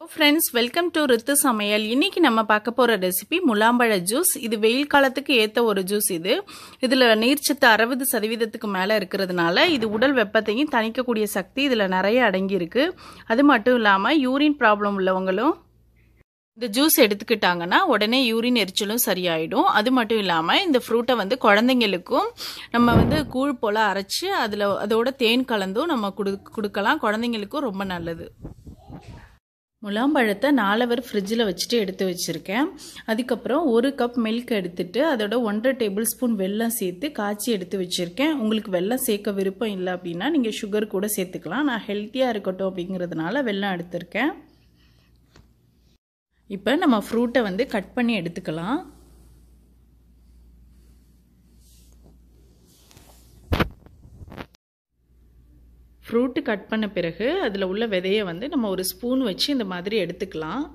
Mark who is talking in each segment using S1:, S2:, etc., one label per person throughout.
S1: friends welcome to ரித்து சமையல் இன்னைக்கு நம்ம பார்க்க போற ரெசிபி முலாம்பழ ஜூஸ் இது வெயில் காலத்துக்கு ஏத்த ஒரு ஜூஸ் இது இதுல நீர்ச்சத்து அறுபது சதவீதத்துக்கு மேல இருக்கிறதுனால இது உடல் வெப்பத்தையும் தணிக்கக்கூடிய சக்தி இதுல நிறைய அடங்கி இருக்கு அது மட்டும் இல்லாம யூரின் ப்ராப்ளம் உள்ளவங்களும் இந்த ஜூஸ் எடுத்துக்கிட்டாங்கன்னா உடனே யூரின் எரிச்சலும் சரியாயிடும் அது மட்டும் இல்லாமல் இந்த ஃப்ரூட்டை வந்து குழந்தைங்களுக்கும் நம்ம வந்து கூழ் போல் அரைச்சி அதில் அதோட தேன் கலந்தும் நம்ம கொடு கொடுக்கலாம் குழந்தைங்களுக்கும் ரொம்ப நல்லது முலாம்பழத்தை நாலவர் ஃப்ரிட்ஜில் வச்சுட்டு எடுத்து வச்சுருக்கேன் அதுக்கப்புறம் ஒரு கப் மில்க் எடுத்துட்டு அதோட ஒன்றரை டேபிள் ஸ்பூன் வெல்லம் சேர்த்து காய்ச்சி எடுத்து வச்சுருக்கேன் உங்களுக்கு வெல்லம் சேர்க்க விருப்பம் இல்லை அப்படின்னா நீங்கள் சுகர் கூட சேர்த்துக்கலாம் நான் ஹெல்த்தியாக இருக்கட்டும் அப்படிங்கிறதுனால வெல்லம் எடுத்திருக்கேன் இப்போ நம்ம ஃப்ரூட்டை வந்து கட் பண்ணி எடுத்துக்கலாம் ஃப்ரூட்டு கட் பண்ண பிறகு அதில் உள்ள விதையை வந்து நம்ம ஒரு ஸ்பூன் வச்சு இந்த மாதிரி எடுத்துக்கலாம்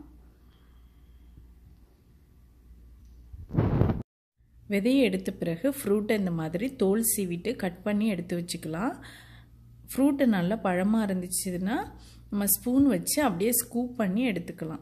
S1: விதையை எடுத்த பிறகு ஃப்ரூட்டை இந்த மாதிரி தோல் சீவிட்டு கட் பண்ணி எடுத்து வச்சுக்கலாம் ஃப்ரூட்டு நல்லா பழமாக இருந்துச்சுன்னா நம்ம ஸ்பூன் வச்சு அப்படியே ஸ்கூப் பண்ணி எடுத்துக்கலாம்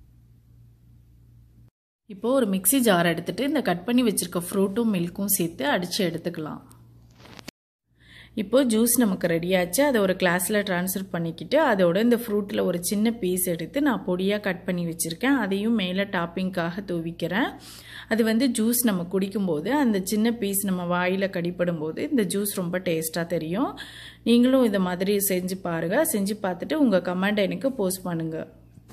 S1: இப்போது ஒரு மிக்சி ஜார் எடுத்துகிட்டு இந்த கட் பண்ணி வச்சுருக்க ஃப்ரூட்டும் மில்க்கும் சேர்த்து அடித்து எடுத்துக்கலாம் இப்போது ஜூஸ் நமக்கு ரெடியாச்சு அதை ஒரு கிளாஸில் ட்ரான்ஸ்ஃபர் பண்ணிக்கிட்டு அதோட இந்த ஃப்ரூட்டில் ஒரு சின்ன பீஸ் எடுத்து நான் பொடியாக கட் பண்ணி வச்சுருக்கேன் அதையும் மேலே டாப்பிங்காக தூவிக்கிறேன் அது வந்து ஜூஸ் நம்ம குடிக்கும்போது அந்த சின்ன பீஸ் நம்ம வாயில் கடிப்படும் போது இந்த ஜூஸ் ரொம்ப டேஸ்ட்டாக தெரியும் நீங்களும் இதை மாதிரி செஞ்சு பாருங்கள் செஞ்சு பார்த்துட்டு உங்கள் கமெண்ட் எனக்கு போஸ்ட் பண்ணுங்கள்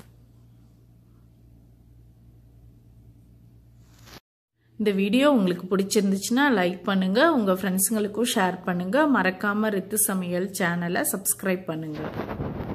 S1: இந்த வீடியோ உங்களுக்கு பிடிச்சிருந்துச்சுன்னா லைக் பண்ணுங்கள் உங்கள் ஃப்ரெண்ட்ஸுங்களுக்கும் ஷேர் பண்ணுங்கள் மறக்காமல் ரித்து சமையல் சேனலை சப்ஸ்கிரைப் பண்ணுங்கள்